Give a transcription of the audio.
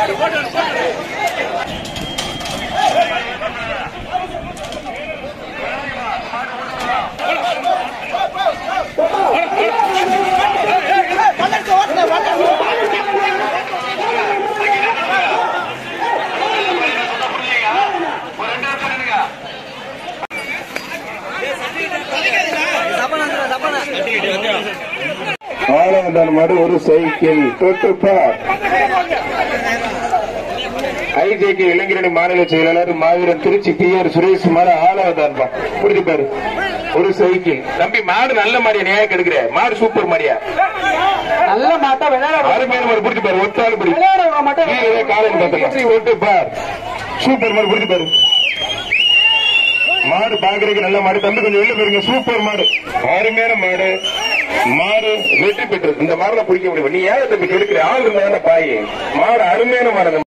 ஆளவந்தான் மாடு ஒரு சைக்கிள் தொட்டு பார் ஐஜேகே இளைஞரணி மாநில செயலாளர் மாவீரன் திருச்சி பி ஆர் சுரேஷ் மாடு ஆளவந்தான் பா புரிஞ்சு பாரு ஒரு சைக்கிள் தம்பி மாடு நல்ல மாடியா நியாயம் கெடுக்கிற மாடு சூப்பர் மாடியா நல்ல மாட்டா விளையாட அருமையான மாடு புரிஞ்சு பாரு ஒத்தாள் படி விளையாடுறவங்க மட்டும் வீரரே காலையில் பார்த்தலாம் ஒட்டு பார் சூப்பர் மாடு புரிஞ்சு பாரு மாடு பாக்குறதுக்கு நல்ல மாடு தம்பி கொஞ்சம் வெளில போயிருங்க சூப்பர் மாடு அருமையான மாடு மாடு வெற்றி பெற்றது இந்த மாடுல பிடிக்க முடியும் நீ ஏன் தம்பி கெடுக்கிற ஆள் இருந்தா பாய் மாடு அருமையான மாடு